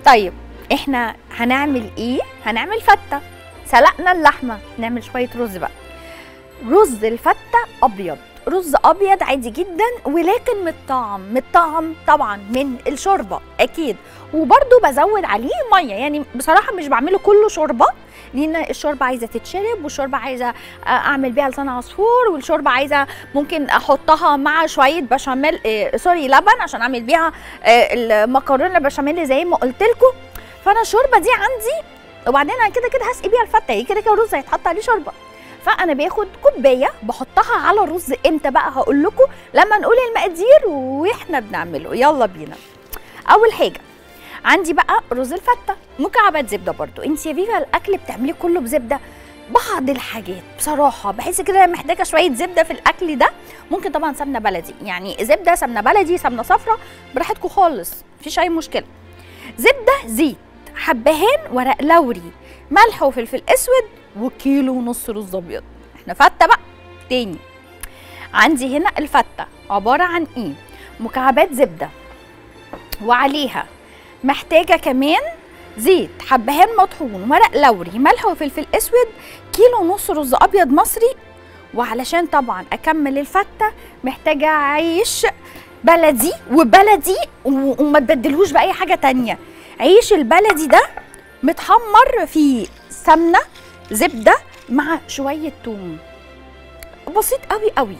طيب احنا هنعمل ايه هنعمل فته سلقنا اللحمه نعمل شويه رز بقى رز الفته ابيض رز ابيض عادي جدا ولكن متطعم متطعم طبعا من الشوربه اكيد وبرده بزود عليه ميه يعني بصراحه مش بعمله كله شوربه لان الشوربه عايزه تتشرب والشوربه عايزه اعمل بيها لسان عصفور والشوربه عايزه ممكن احطها مع شويه بشاميل آه سوري لبن عشان اعمل بيها آه المكرونه بشاميل زي ما قلت لكم فانا الشوربه دي عندي وبعدين انا كده كده هسقي بيها الفته هي كده كده الرز هيتحط عليه شوربه فانا باخد كوبايه بحطها على الرز امتى بقى هقول لكم لما نقول المقادير واحنا بنعمله يلا بينا اول حاجه عندي بقى رز الفته مكعبات زبده برضو انت يا فيفا الاكل بتعمليه كله بزبده بعض الحاجات بصراحه بحس كده محتاجه شويه زبده في الاكل ده ممكن طبعا سمنه بلدي يعني زبده سمنه بلدي سمنه صفراء براحتكم خالص مفيش اي مشكله زبده زيت حبهان ورق لوري ملح وفلفل اسود وكيلو ونص رز ابيض احنا فته بقى تاني عندي هنا الفته عباره عن ايه مكعبات زبده وعليها محتاجه كمان زيت حبهان مطحون ورق لوري ملح وفلفل اسود كيلو ونص رز ابيض مصري وعلشان طبعا اكمل الفته محتاجه عيش بلدي وبلدي وما تبدلهوش باي حاجه تانية عيش البلدي ده متحمر في سمنه زبده مع شويه توم بسيط قوي قوي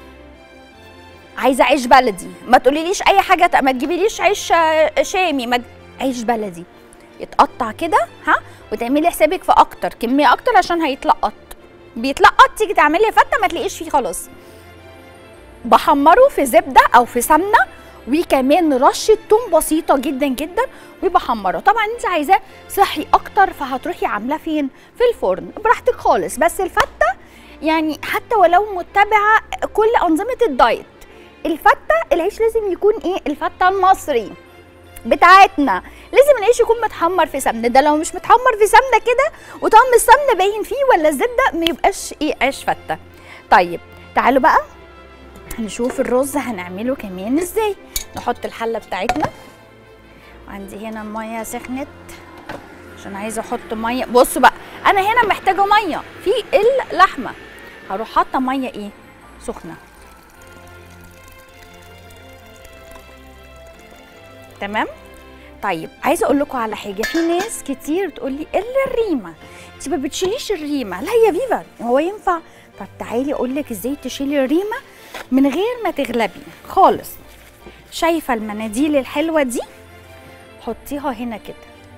عايزه عيش بلدي ما تقوليليش اي حاجه ما تجيبيليش عيش شامي ما عيش بلدي يتقطع كده ها وتعملي حسابك في اكتر كميه اكتر عشان هيتلقط بيتلقط تيجي تعملي فته ما تلاقيش فيه خلاص بحمره في زبده او في سمنه وكمان رشه توم بسيطه جدا جدا وبحمره طبعا انت عايزاه صحي اكتر فهتروحي عاملاه فين في الفرن براحتك خالص بس الفته يعني حتى ولو متبعه كل انظمه الدايت الفته العيش لازم يكون ايه الفته المصري بتاعتنا لازم العيش يكون متحمر في سمنه ده لو مش متحمر في سمنه كده وطعم السمنه باين فيه ولا الزبده ما يبقاش ايه عيش فته طيب تعالوا بقى نشوف الرز هنعمله كمان ازاي نحط الحله بتاعتنا عندي هنا الميه سخنت عشان عايزه احط ميه بصوا بقى انا هنا محتاجه ميه في اللحمه هروح حاطه ميه ايه سخنه تمام طيب عايزه اقول لكم على حاجه في ناس كتير تقول لي الا الريمه انت ما بتشيليش الريمه لا يا فيفا هو ينفع طب تعالي اقول لك ازاي تشيلي الريمه من غير ما تغلبي خالص شايفه المناديل الحلوه دي حطيها هنا كده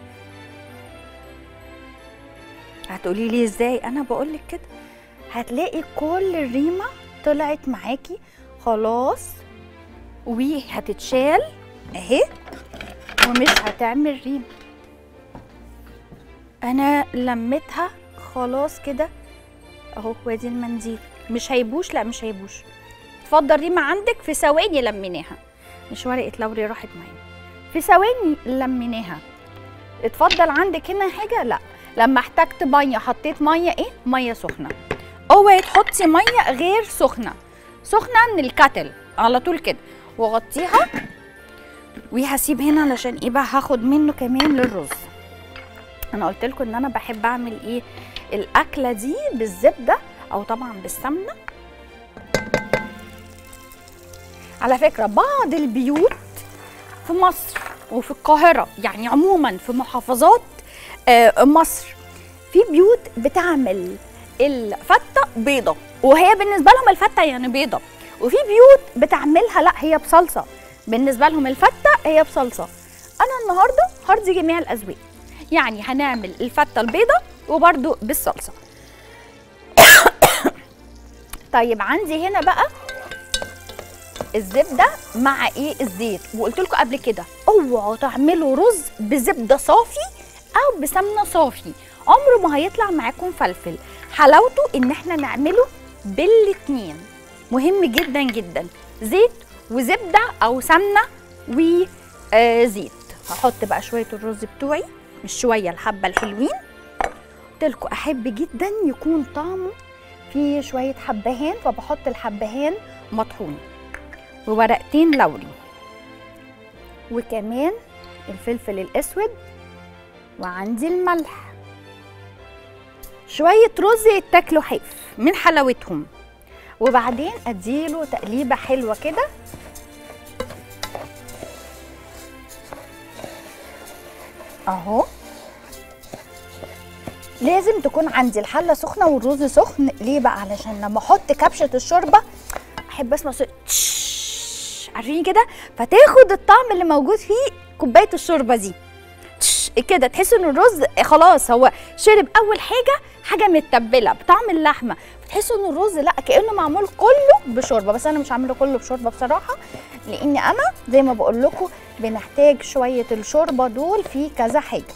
هتقولي لي ازاي انا بقول لك كده هتلاقي كل الريمه طلعت معاكي خلاص وهتتشال اهي ومش هتعمل ريم انا لميتها خلاص كده اهو وادي المنديل مش هيبوش لا مش هيبوش اتفضل ريمه عندك في ثواني لميناها مش ورقه لوري راحت معايا في ثواني لميناها اتفضل عندك هنا حاجه لا لما احتجت ميه حطيت ميه ايه ميه سخنه اوعي تحطي ميه غير سخنه سخنه من الكاتل على طول كده واغطيها وهسيب هنا علشان ايه بقى هاخد منه كمان للرز انا قلت لكم ان انا بحب اعمل ايه الاكله دي بالزبده او طبعا بالسمنه على فكره بعض البيوت في مصر وفي القاهره يعني عموما في محافظات آه مصر في بيوت بتعمل الفته بيضه وهي بالنسبه لهم الفته يعني بيضه وفي بيوت بتعملها لا هي بصلصه بالنسبه لهم الفته هي بصلصه انا النهارده هرضي جميع الاذواق يعني هنعمل الفته البيضه وبرده بالصلصه طيب عندي هنا بقى الزبده مع ايه الزيت وقلت لكم قبل كده اوعوا تعملوا رز بزبده صافي او بسمنه صافي عمره ما هيطلع معاكم فلفل حلاوته ان احنا نعمله بالاتنين مهم جدا جدا زيت وزبده او سمنه وزيت هحط بقى شويه الرز بتوعي مش شويه الحبه الحلوين قلت لكم احب جدا يكون طعمه فيه شويه حبهان فبحط الحبهان مطحون وورقتين لوري وكمان الفلفل الاسود وعندي الملح شويه رز يتاكلوا حاف من حلاوتهم وبعدين اديله تقليبه حلوه كده اهو لازم تكون عندي الحله سخنه والرز سخن ليه بقى علشان لما احط كبشه الشوربه احب اسمع صوت تش عارفين كده فتاخد الطعم اللي موجود في كوبايه الشوربه دي تش كده تحس ان الرز خلاص هو شرب اول حاجه حاجه متبله بطعم اللحمه فتحسوا ان الرز لا كانه معمول كله بشوربه بس انا مش عامله كله بشوربه بصراحه لاني انا زي ما بقول لكم بنحتاج شويه الشوربه دول في كذا حاجه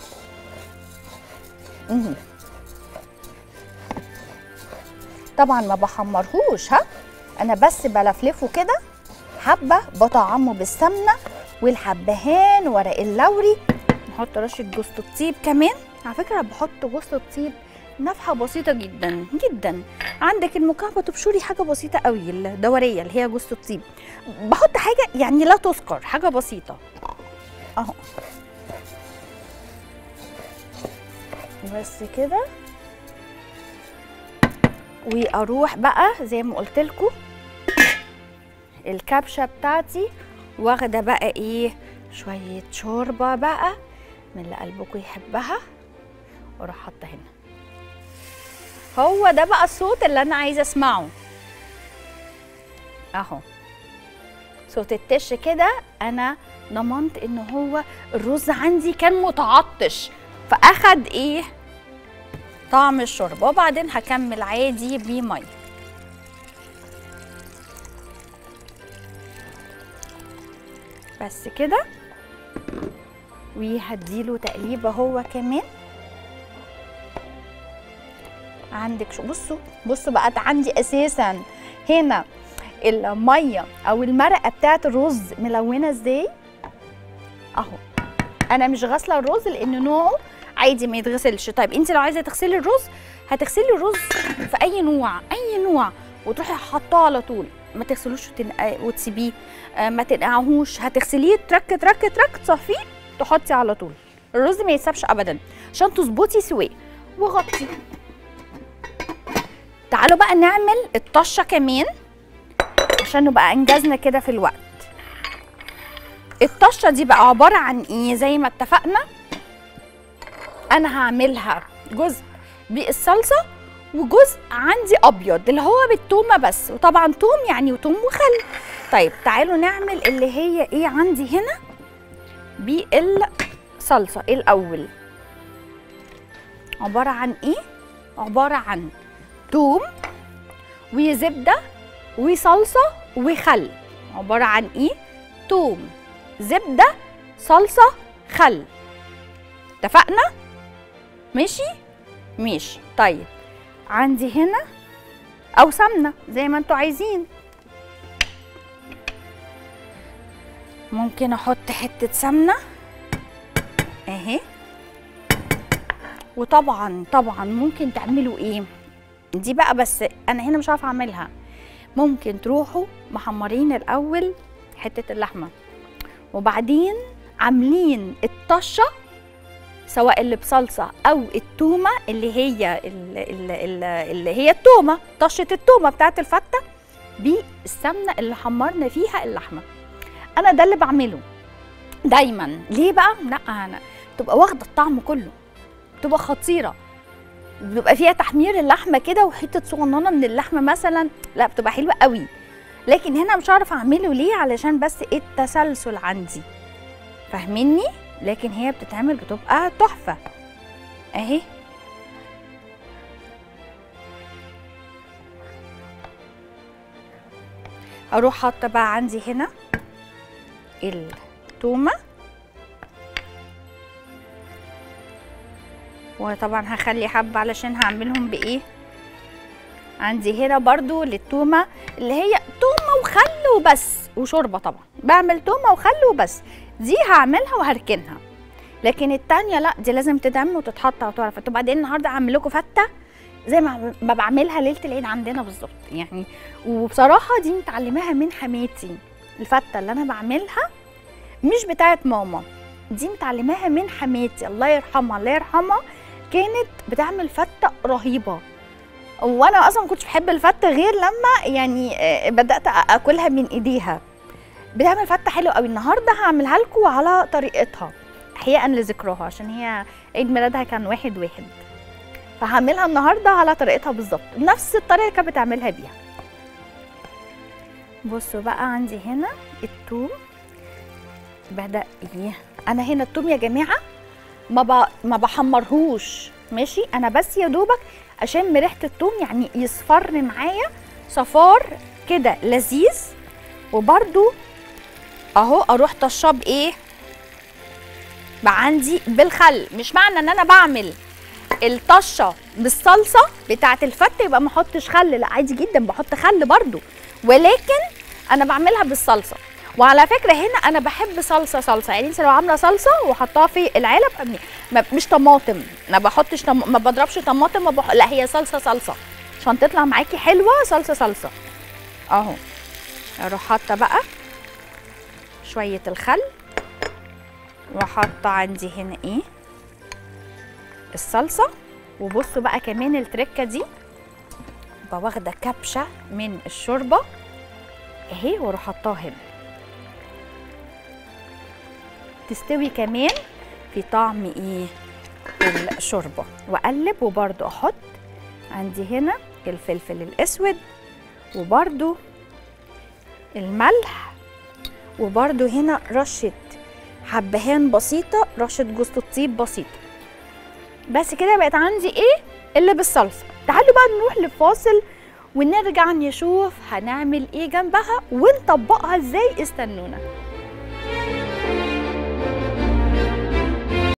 مهم. طبعا ما بحمرهوش ها انا بس بلفلفه كده حبه بطعمه بالسمنه والحبهان ورق اللوري نحط رشه جوز الطيب كمان على فكره بحط جوز الطيب نفحه بسيطه جدا جدا عندك المكعب تبشري حاجه بسيطه قوي الدوريه اللي هي جوز الطيب بحط حاجه يعني لا تذكر حاجه بسيطه اهو بس كده واروح بقى زي ما قلت لكم الكبشه بتاعتي واخده بقى ايه شويه شوربه بقى من اللي قلبكم يحبها واروح حاطه هنا هو ده بقى الصوت اللي انا عايزه اسمعه اهو صوت التش كده انا ضمنت ان هو الرز عندي كان متعطش فاخد ايه طعم الشوربه وبعدين هكمل عادي بميه بس كده وهديله تقليبه هو كمان عندك شو بصوا بصوا بقت عندي اساسا هنا الميه او المرقه بتاعت الرز ملونه ازاي اهو انا مش غاسله الرز لان نوعه عادي ما يتغسلش طيب انت لو عايزه تغسلي الرز هتغسلي الرز في اي نوع اي نوع وتروحي حاطاه على طول ما تغسلوش وتنق... وتسيبيه آه ما تنقعهوش هتغسليه ترك ترك ترك تصفيه تحطي على طول الرز ما يتسابش ابدا عشان تظبطي سواه وغطي تعالوا بقى نعمل الطشه كمان عشان نبقى انجزنا كده في الوقت الطشه دي بقى عباره عن ايه زي ما اتفقنا انا هعملها جزء بالصلصه وجزء عندي ابيض اللي هو بالتومه بس وطبعا توم يعني وتوم وخل طيب تعالوا نعمل اللي هي ايه عندي هنا بالصلصه الاول عباره عن ايه عباره عن توم وزبده وصلصه وخل عباره عن ايه توم زبده صلصه خل اتفقنا ماشي ماشي طيب عندي هنا او سمنه زي ما انتوا عايزين ممكن احط حته سمنه اهي وطبعا طبعا ممكن تعملوا ايه دي بقى بس انا هنا مش عارفه اعملها ممكن تروحوا محمرين الاول حته اللحمه وبعدين عاملين الطشه سواء اللي بصلصه او التومه اللي هي اللي, اللي هي التومه طشه التومه بتاعت الفته بالسمنه اللي حمرنا فيها اللحمه انا ده اللي بعمله دايما ليه بقى لا انا تبقى واخده الطعم كله تبقى خطيره بيبقى فيها تحمير اللحمه كده وحته صغننه من اللحمه مثلا لا بتبقى حلوه قوي لكن هنا مش عارفه اعمله ليه علشان بس التسلسل عندي فاهميني لكن هي بتتعمل بتبقى تحفه اهي اروح حاطه بقى عندي هنا التومه وطبعا هخلي حبه علشان هعملهم بايه عندي هنا برضو للتومه اللي هي تومه وخل وبس وشوربه طبعا بعمل تومه وخل وبس دي هعملها وهركنها لكن التانية لا دي لازم تدم وتتحط وتعرف وبعدين النهارده هعمل لكم فته زي ما ما بعملها ليله العيد عندنا بالظبط يعني وبصراحه دي متعلماها من حماتي الفته اللي انا بعملها مش بتاعت ماما دي متعلماها من حماتي الله يرحمها الله يرحمها كانت بتعمل فته رهيبه وانا اصلا ما كنتش بحب الفته غير لما يعني آه، بدات اكلها من ايديها بتعمل فته حلوه قوي النهارده هعملها لكم على طريقتها احياء لذكرها عشان هي عيد ميلادها كان واحد واحد فهعملها النهارده على طريقتها بالظبط نفس الطريقه اللي كانت بتعملها بيها بصوا بقى عندي هنا التوم بدا ايه انا هنا التوم يا جماعه ما ب... ما بحمرهوش ماشي انا بس يا دوبك اشم ريحه التوم يعني يصفر معايا صفار كده لذيذ وبرده اهو اروح طشه بايه بقى عندي بالخل مش معنى ان انا بعمل الطشه بالصلصه بتاعه الفته يبقى ما احطش خل لا عادي جدا بحط خل برده ولكن انا بعملها بالصلصه وعلى فكره هنا انا بحب صلصه صلصه يعني انت لو عامله صلصه وحطها في العلب ما- مش طماطم ما بحطش طم... ما بضربش طماطم ما بح... لا هي صلصه صلصه عشان تطلع معاكي حلوه صلصه صلصه اهو اروح حاطه بقى شويه الخل واحط عندي هنا ايه الصلصه وبصوا بقى كمان التركه دي بقى واخده كبشه من الشوربه اهي واروح حطاها هنا تستوي كمان في طعم ايه الشوربه واقلب وبرده احط عندي هنا الفلفل الاسود وبرده الملح وبرده هنا رشه حبهان بسيطه رشه جوز الطيب بسيطه بس كده بقت عندي ايه اللي بالصلصه تعالوا بقى نروح لفاصل ونرجع نشوف هنعمل ايه جنبها ونطبقها ازاي استنونا